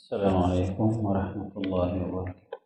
السلام عليكم ورحمة الله وبركاته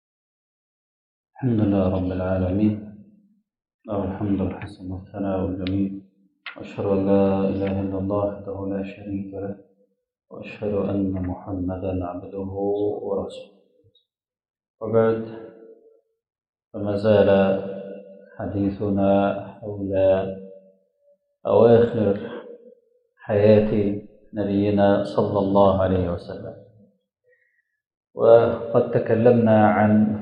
الحمد لله رب العالمين له الحمد الحسن والثناء الجميل وأشهد أن لا إله إلا الله وحده لا شريك له وأشهد أن محمدا عبده ورسوله وبعد فما زال حديثنا حول أواخر حياة نبينا صلى الله عليه وسلم وقد تكلمنا عن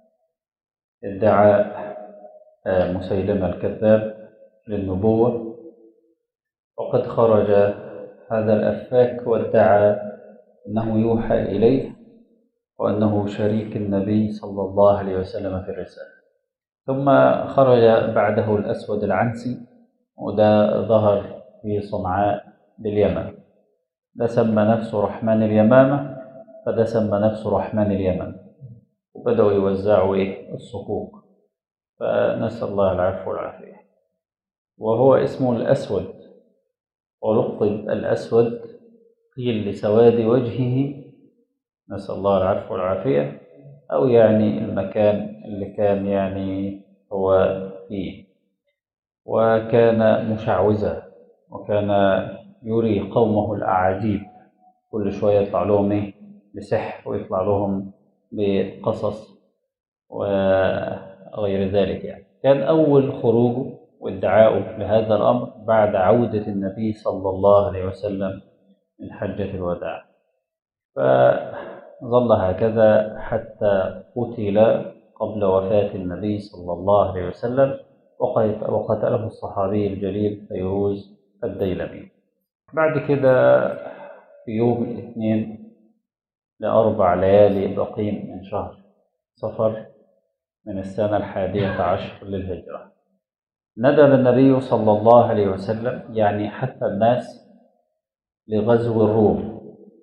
ادعاء مسيلمة الكذاب للنبوة وقد خرج هذا الأفاك وادعى أنه يوحى إليه وأنه شريك النبي صلى الله عليه وسلم في الرسالة ثم خرج بعده الأسود العنسي وده ظهر في صنعاء باليمن ده سمى نفسه رحمن اليمامة فده سمى نفسه رحمن اليمن وبدأوا يوزعوا إيه الصكوك فنسأل الله العفو والعافية وهو اسمه الأسود ولقب الأسود قيل لسواد وجهه نسأل الله العفو والعافية أو يعني المكان اللي كان يعني هو فيه وكان مشعوذا وكان يري قومه الأعاجيب كل شوية يطلع لهم إيه بسحر ويطلع لهم بقصص وغير ذلك يعني كان أول خروجه وادعاؤه لهذا الأمر بعد عودة النبي صلى الله عليه وسلم من حجة الوداع فظل هكذا حتى قتل قبل وفاة النبي صلى الله عليه وسلم وقتله الصحابي الجليل فيروز الديلمي بعد كده في يوم الاثنين لأربع ليالي بقين من شهر صفر من السنة الحادية عشر للهجرة ندب النبي صلى الله عليه وسلم يعني حث الناس لغزو الروم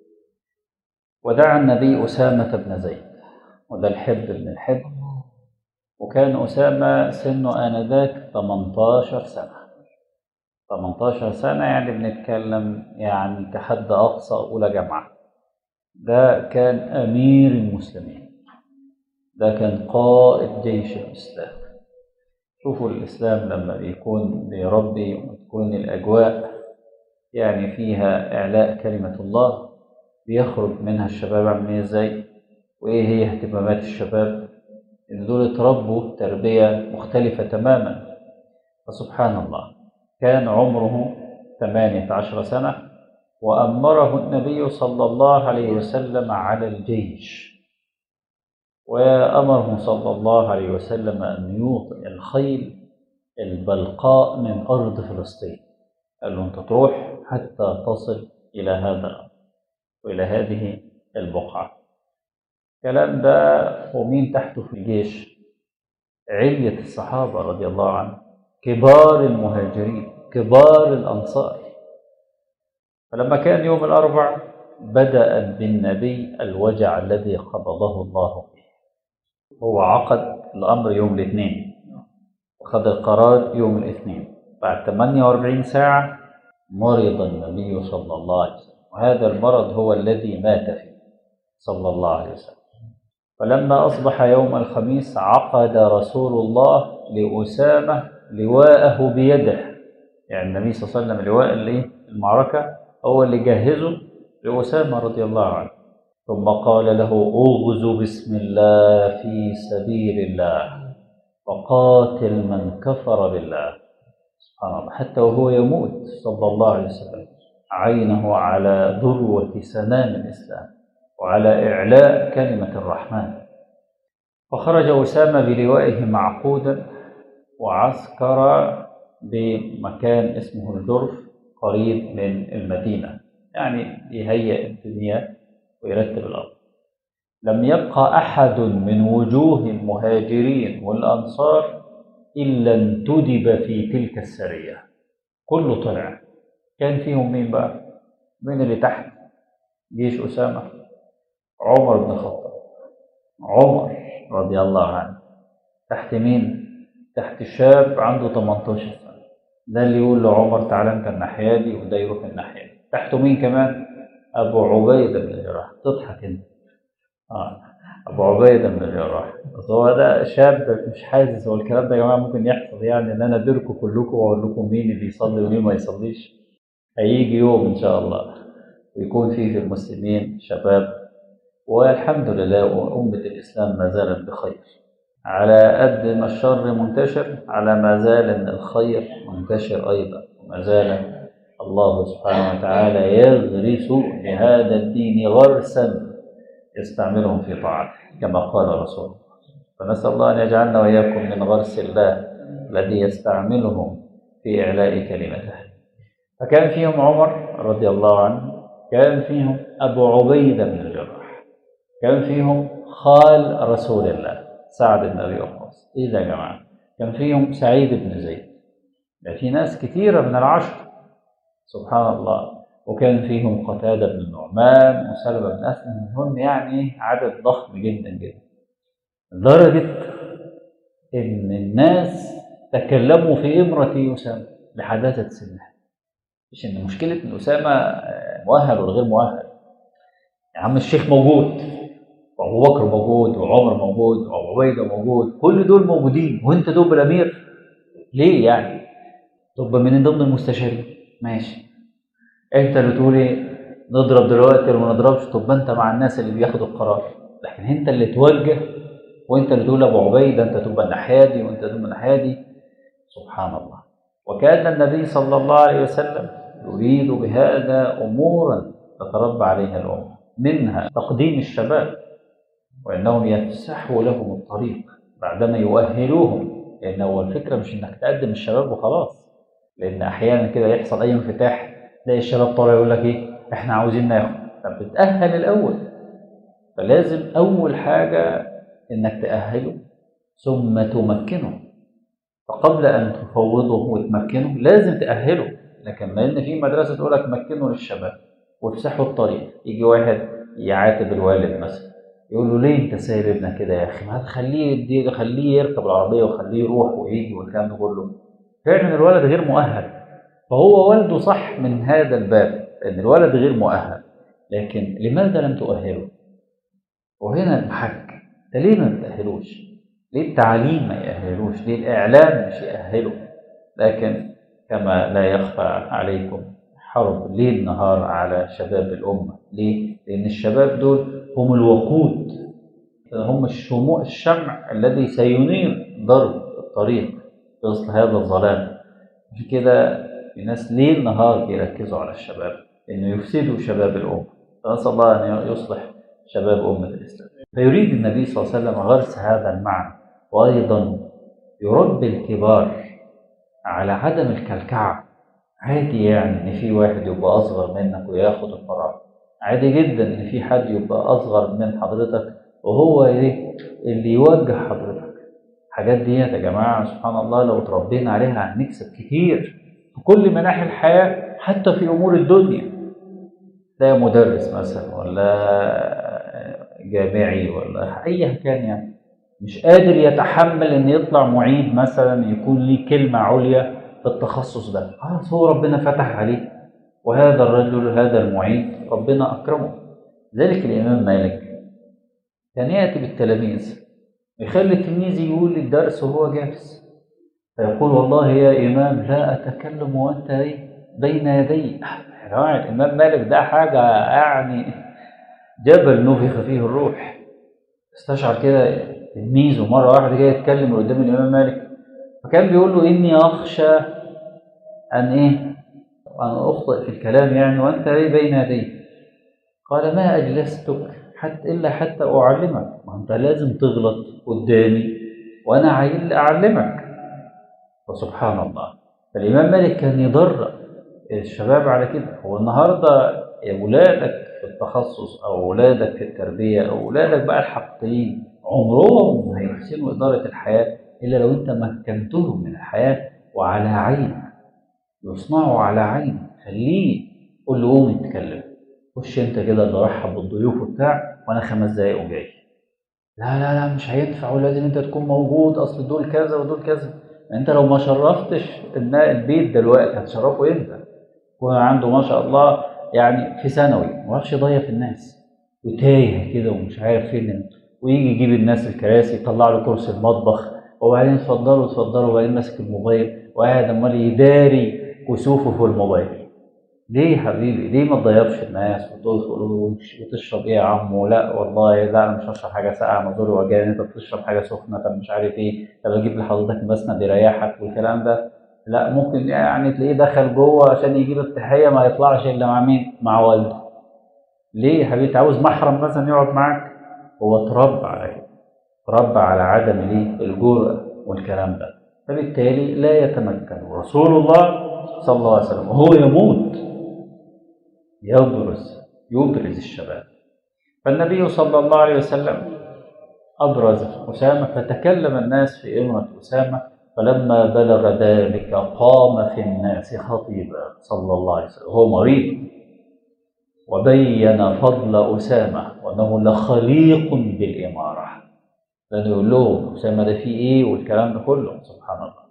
ودعا النبي أسامة بن زيد وده الحب بن الحب وكان أسامة سنه آنذاك 18 سنة 18 سنة يعني بنتكلم يعني كحد أقصى أولى جامعة ده كان أمير المسلمين ده كان قائد جيش الإسلام شوفوا الإسلام لما بيكون بيربي وتكون الأجواء يعني فيها إعلاء كلمة الله بيخرج منها الشباب عاملين إزاي وإيه هي اهتمامات الشباب إن دول اتربوا تربية مختلفة تماما فسبحان الله كان عمره ثمانية عشر سنة وأمره النبي صلى الله عليه وسلم على الجيش وأمره صلى الله عليه وسلم أن يوطئ الخيل البلقاء من أرض فلسطين قال له أنت تروح حتى تصل إلى هذا الأرض وإلى هذه البقعة الكلام ده ومين تحته في الجيش علية الصحابة رضي الله عنهم كبار المهاجرين كبار الأنصار فلما كان يوم الأربع بدأ بالنبي الوجع الذي قبضه الله فيه هو عقد الأمر يوم الاثنين وخذ القرار يوم الاثنين بعد 48 ساعة مرض النبي صلى الله عليه وسلم وهذا المرض هو الذي مات فيه صلى الله عليه وسلم فلما أصبح يوم الخميس عقد رسول الله لأسامة لواءه بيده يعني النبي صلى الله عليه وسلم لواء المعركة هو اللي جهزه لأسامة رضي الله عنه ثم قال له اغزو بسم الله في سبيل الله وقاتل من كفر بالله سبحان الله حتى وهو يموت صلى الله عليه وسلم عينه على ذروة سنام الإسلام وعلى إعلاء كلمة الرحمن فخرج أسامة بلوائه معقودا وعسكر بمكان اسمه الجرف قريب من المدينة يعني يهيئ الدنيا ويرتب الأرض لم يبقى أحد من وجوه المهاجرين والأنصار إلا انتدب في تلك السرية كله طلع كان فيهم مين بقى؟ مين اللي تحت جيش أسامة؟ عمر بن الخطاب عمر رضي الله عنه تحت مين؟ تحت شاب عنده 18 سنة ده اللي يقول لعمر تعالى انت الناحية دي وده يروح الناحية دي تحته مين كمان؟ أبو عبيدة بن الجراح تضحك أنت آه. أبو عبيدة بن الجراح بس هو ده شاب مش حاسس هو الكلام ده يا جماعة ممكن يحصل يعني إن أنا أديركم كلكم وأقول لكم مين اللي يصلي ومين ما يصليش هيجي يوم إن شاء الله ويكون فيه في المسلمين شباب والحمد لله أمة الإسلام ما زالت بخير على قد ما الشر منتشر على ما زال إن الخير منتشر أيضا وما زال الله سبحانه وتعالى يغرس لهذا الدين غرسا يستعملهم في طاعته كما قال رسول الله فنسأل الله أن يجعلنا وإياكم من غرس الله الذي يستعملهم في إعلاء كلمته فكان فيهم عمر رضي الله عنه كان فيهم أبو عبيدة بن الجراح كان فيهم خال رسول الله سعد بن أبي وقاص إيه ده يا جماعة كان فيهم سعيد بن زيد ده في ناس كثيرة من العشر سبحان الله وكان فيهم قتادة بن النعمان وسلمة بن أسلم المهم يعني عدد ضخم جدا جدا لدرجة إن الناس تكلموا في إمرة أسامة لحداثة سنه مش إن مشكلة إن أسامة مؤهل ولا غير مؤهل يا عم الشيخ موجود وأبو بكر موجود وعمر موجود وأبو عبيدة موجود كل دول موجودين وأنت تبقى الأمير ليه يعني؟ تبقى من ضمن المستشارين ماشي انت اللي تقولي نضرب دلوقتي ولا ما نضربش طب انت مع الناس اللي بياخدوا القرار لكن انت اللي توجه وانت اللي تقول ابو عبيده انت تبقى الناحيه دي وانت تبقى الناحيه دي سبحان الله وكان النبي صلى الله عليه وسلم يريد بهذا امورا تتربى عليها الامه منها تقديم الشباب وانهم يفسحوا لهم الطريق بعدما يؤهلوهم لان هو الفكره مش انك تقدم الشباب وخلاص لان احيانا كده يحصل اي انفتاح تلاقي الشباب طالع يقول لك ايه احنا عاوزين ناخد طب بتأهل الاول فلازم اول حاجة انك تأهله ثم تمكنه فقبل ان تفوضه وتمكنه لازم تأهله لكن ما ان في مدرسة تقول لك مكنه للشباب وافسحوا الطريق يجي واحد يعاتب الوالد مثلا يقول له ليه انت سايب ابنك كده يا اخي ما تخليه يدي خليه يركب العربيه وخليه يروح ويجي والكلام ده كله فعلا الولد غير مؤهل فهو والده صح من هذا الباب ان الولد غير مؤهل لكن لماذا لم تؤهله وهنا المحك ده ليه ما بتأهلوش ليه التعليم ما يأهلوش ليه الإعلام مش يأهله لكن كما لا يخفى عليكم حرب ليل نهار على شباب الأمة ليه؟ لأن الشباب دول هم الوقود هم الشموع الشمع الذي سينير ضرب الطريق في وسط هذا الظلام عشان كده الناس ليل نهار بيركزوا على الشباب انه يفسدوا شباب الامه فنسال الله ان يصلح شباب امه الاسلام فيريد النبي صلى الله عليه وسلم غرس هذا المعنى وايضا يربي الكبار على عدم الكلكعه عادي يعني ان في واحد يبقى اصغر منك وياخد القرار عادي جدا ان في حد يبقى اصغر من حضرتك وهو ايه اللي يوجه حضرتك الحاجات دي يا جماعه سبحان الله لو اتربينا عليها هنكسب كتير في كل مناحي الحياة حتى في أمور الدنيا ده مدرس مثلا ولا جامعي ولا أي كان يعني مش قادر يتحمل إن يطلع معيد مثلا يكون ليه كلمة عليا في التخصص ده خلاص هو ربنا فتح عليه وهذا الرجل هذا المعيد ربنا أكرمه ذلك الإمام مالك كان يأتي بالتلاميذ يخلي التلميذ يقول الدرس وهو جالس فيقول والله يا إمام لا أتكلم وأنت بين يدي يا جماعة الإمام مالك ده حاجة يعني جبل نفخ فيه الروح استشعر كده تلميذه مرة واحدة جاي يتكلم قدام الإمام مالك فكان بيقول له إني أخشى أن إيه أن أخطئ في الكلام يعني وأنت بين يدي قال ما أجلستك حتى إلا حتى أعلمك ما أنت لازم تغلط قدامي وأنا عايز أعلمك وسبحان الله فالإمام مالك كان يدرب الشباب على كده هو النهارده أولادك في التخصص أو أولادك في التربية أو أولادك بقى الحقيقيين عمرهم ما هيحسنوا إدارة الحياة إلا لو أنت مكنتهم من الحياة وعلى عين يصنعوا على عين خليه قول له قوم اتكلم خش انت كده اللي رحب بالضيوف وبتاع وانا خمس دقايق وجاي لا لا لا مش هينفع ولازم انت تكون موجود اصل دول كذا ودول كذا انت لو ما شرفتش البيت دلوقتي هتشرفه امتى يكون عنده ما شاء الله يعني في ثانوي ما يعرفش يضيف الناس وتايه كده ومش عارف فين ويجي يجيب الناس الكراسي يطلع له كرسي المطبخ وبعدين اتفضلوا اتفضلوا وبعدين ماسك الموبايل وقاعد عمال يداري كسوفه في الموبايل ليه يا حبيبي ليه ما تضيفش الناس وتقول تقول وتشرب ايه يا عمو لا والله لا انا مش هشرب حاجه ساقعه انا زوري وجعني انت بتشرب حاجه سخنه طب مش عارف ايه طب اجيب لحضرتك مسند يريحك والكلام ده لا ممكن يعني تلاقيه دخل جوه عشان يجيب التحيه ما يطلعش الا مع مين؟ مع والده ليه يا حبيبي عاوز محرم مثلا يقعد معاك هو اتربى على ايه؟ اتربى على عدم الايه؟ الجرأة والكلام ده فبالتالي لا يتمكن رسول الله صلى الله عليه وسلم وهو يموت يبرز يبرز الشباب فالنبي صلى الله عليه وسلم أبرز أسامة فتكلم الناس في إمرة أسامة فلما بلغ ذلك قام في الناس خطيبا صلى الله عليه وسلم هو مريض وبين فضل أسامة وأنه لخليق بالإمارة لأنه يقول لهم أسامة ده فيه إيه والكلام ده كله سبحان الله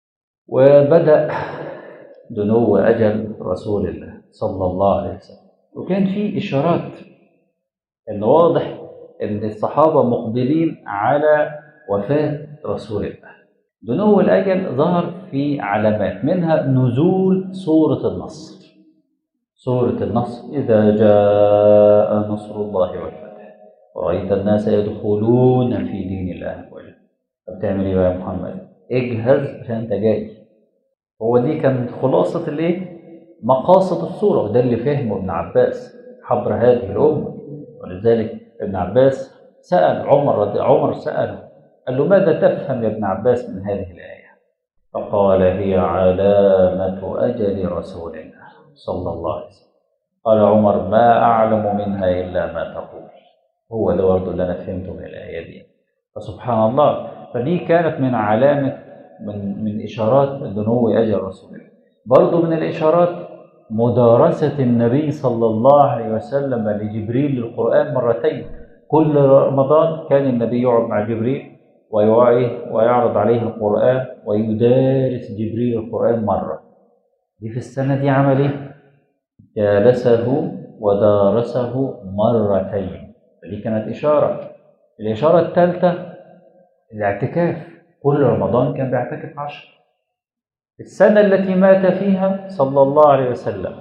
وبدأ دنو أجل رسول الله صلى الله عليه وسلم وكان في إشارات إن واضح إن الصحابة مقبلين على وفاة رسول الله دنو الأجل ظهر في علامات منها نزول سورة النصر سورة النصر إذا جاء نصر الله والفتح ورأيت الناس يدخلون في دين الله أفواجا فبتعمل إيه بقى يا محمد؟ اجهز عشان أنت جاي هو دي كانت خلاصة الإيه؟ مقاصد الصورة وده اللي فهمه ابن عباس حبر هذه الأمة ولذلك ابن عباس سأل عمر رضي عمر سأله قال له ماذا تفهم يا ابن عباس من هذه الآية؟ فقال هي علامة أجل رسول الله صلى الله عليه وسلم قال عمر ما أعلم منها إلا ما تقول هو ده برضه اللي أنا فهمته من الآية دي فسبحان الله فدي كانت من علامة من من إشارات دنو أجل رسول الله برضه من الإشارات مدارسة النبي صلى الله عليه وسلم لجبريل القرآن مرتين كل رمضان كان النبي يقعد مع جبريل ويوعي ويعرض عليه القرآن ويدارس جبريل القرآن مرة دي في السنة دي عمل إيه؟ جالسه ودارسه مرتين دي كانت إشارة الإشارة الثالثة الاعتكاف كل رمضان كان بيعتكف عشر السنة التي مات فيها صلى الله عليه وسلم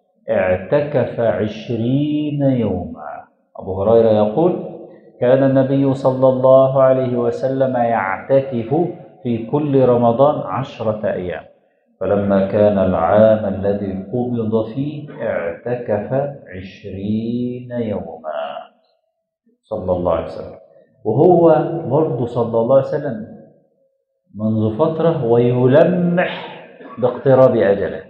اعتكف عشرين يوما أبو هريرة يقول كان النبي صلى الله عليه وسلم يعتكف في كل رمضان عشرة أيام فلما كان العام الذي قبض فيه اعتكف عشرين يوما صلى الله عليه وسلم وهو برضه صلى الله عليه وسلم منذ فترة ويلمح باقتراب أجله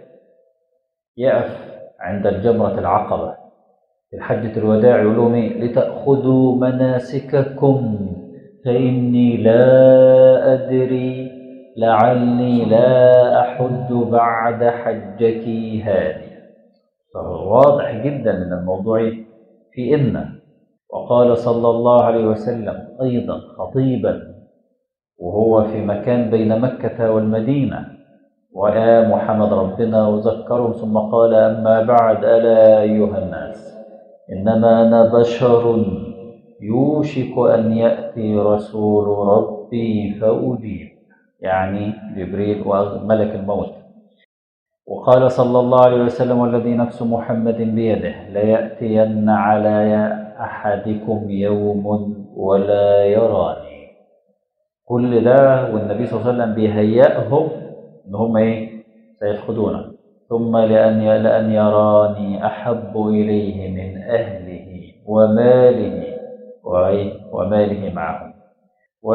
يقف عند الجمرة العقبة في حجة الوداع يقول لهم إيه لتأخذوا مناسككم فإني لا أدري لعلي لا أحج بعد حجتي هذه فواضح جدا من الموضوع في إن وقال صلى الله عليه وسلم أيضا خطيبا وهو في مكان بين مكة والمدينة وآ محمد ربنا وذكرهم ثم قال أما بعد ألا أيها الناس إنما أنا بشر يوشك أن يأتي رسول ربي فأجيب يعني جبريل وملك الموت وقال صلى الله عليه وسلم والذي نفس محمد بيده ليأتين على أحدكم يوم ولا يراني كل ده والنبي صلى الله عليه وسلم بيهيئهم ان هم ايه سيفقدونه ثم لأن لأن يراني أحب إليه من أهله وماله وماله معهم و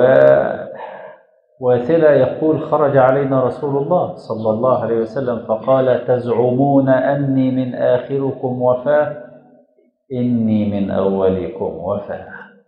واثلة يقول خرج علينا رسول الله صلى الله عليه وسلم فقال تزعمون أني من آخركم وفاة إني من أولكم وفاة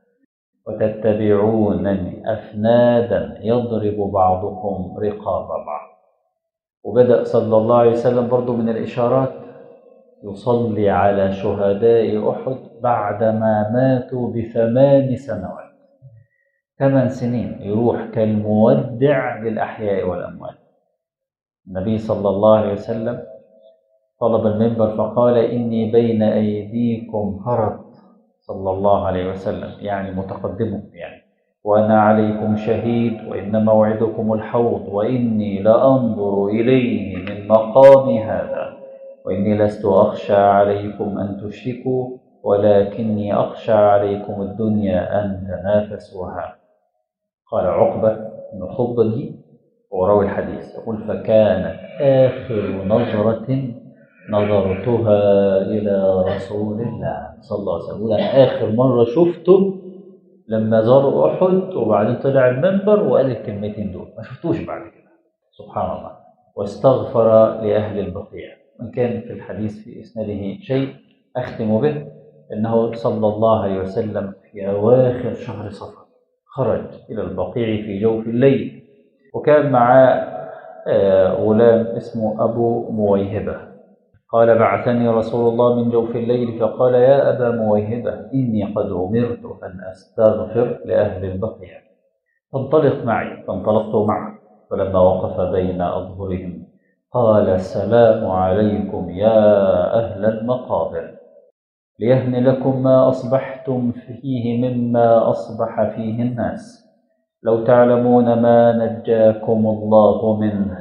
وتتبعونني أفنادا يضرب بعضكم رقاب بعض وبدأ صلى الله عليه وسلم برضو من الإشارات يصلي على شهداء أحد بعدما ماتوا بثمان سنوات ثمان سنين يروح كالمودع للأحياء والأموات النبي صلى الله عليه وسلم طلب المنبر فقال إني بين أيديكم هرط صلى الله عليه وسلم يعني متقدمكم يعني وأنا عليكم شهيد وإن موعدكم الحوض وإني لأنظر إليه من مقام هذا وإني لست أخشى عليكم أن تشركوا ولكني أخشى عليكم الدنيا أن تنافسوها قال عقبة بن خضر وروي الحديث يقول فكانت آخر نظرة نظرتها إلى رسول الله صلى الله عليه وسلم أنا آخر مرة شفته لما زار أحد وبعدين طلع المنبر وقال الكلمتين دول ما شفتوش بعد كده سبحان الله واستغفر لأهل البقيع وإن كان في الحديث في إسناده شيء أختم به أنه صلى الله عليه وسلم في أواخر شهر صفر خرج إلى البقيع في جوف الليل وكان معاه غلام اسمه أبو مويهبة قال بعثني رسول الله من جوف الليل فقال يا أبا مويهبة إني قد أمرت أن أستغفر لأهل البقيع فانطلق معي فانطلقت معه فلما وقف بين أظهرهم قال السلام عليكم يا أهل المقابر ليهن لكم ما أصبحتم فيه مما أصبح فيه الناس لو تعلمون ما نجاكم الله منه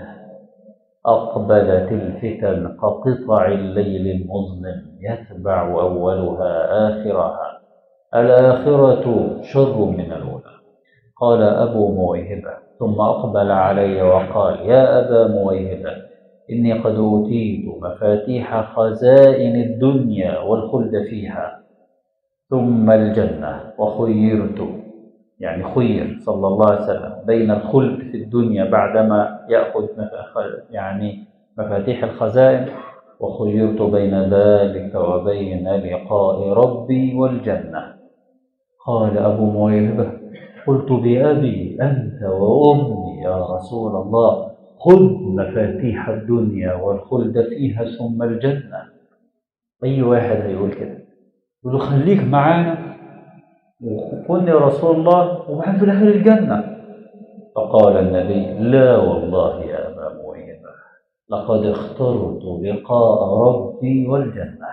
أقبلت الفتن كقطع الليل المظلم يتبع أولها آخرها الآخرة شر من الأولى قال أبو مويهبة ثم أقبل علي وقال يا أبا مويهبة إني قد أوتيت مفاتيح خزائن الدنيا والخلد فيها ثم الجنة وخيرت يعني خير صلى الله عليه وسلم بين الخلد في الدنيا بعدما يأخذ يعني مفاتيح الخزائن وخيرت بين ذلك وبين لقاء ربي والجنة قال أبو مويهبة قلت بأبي أنت وأمي يا رسول الله خذ مفاتيح الدنيا والخلد فيها ثم الجنة أي واحد هيقول كده يقول له خليك معانا وكن يا رسول الله وبعدين في الآخر الجنة فقال النبي لا والله يا أبا مويبة لقد اخترت لقاء ربي والجنة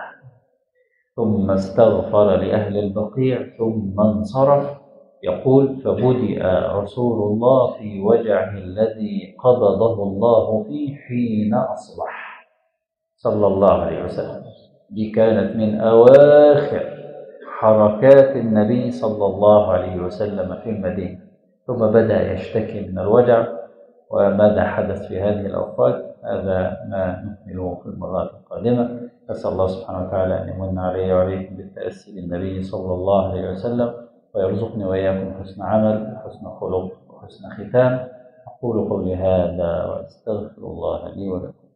ثم استغفر لأهل البقيع ثم انصرف يقول فبدأ رسول الله في وجعه الذي قبضه الله فيه حين أصبح صلى الله عليه وسلم دي كانت من أواخر حركات النبي صلى الله عليه وسلم في المدينة ثم بدأ يشتكي من الوجع وماذا حدث في هذه الأوقات هذا ما نكمله في المرات القادمة أسأل الله سبحانه وتعالى أن يمن علي وعليكم بالتأسي بالنبي صلى الله عليه وسلم ويرزقني وإياكم حسن عمل وحسن خلق وحسن ختام أقول قولي هذا وأستغفر الله لي ولكم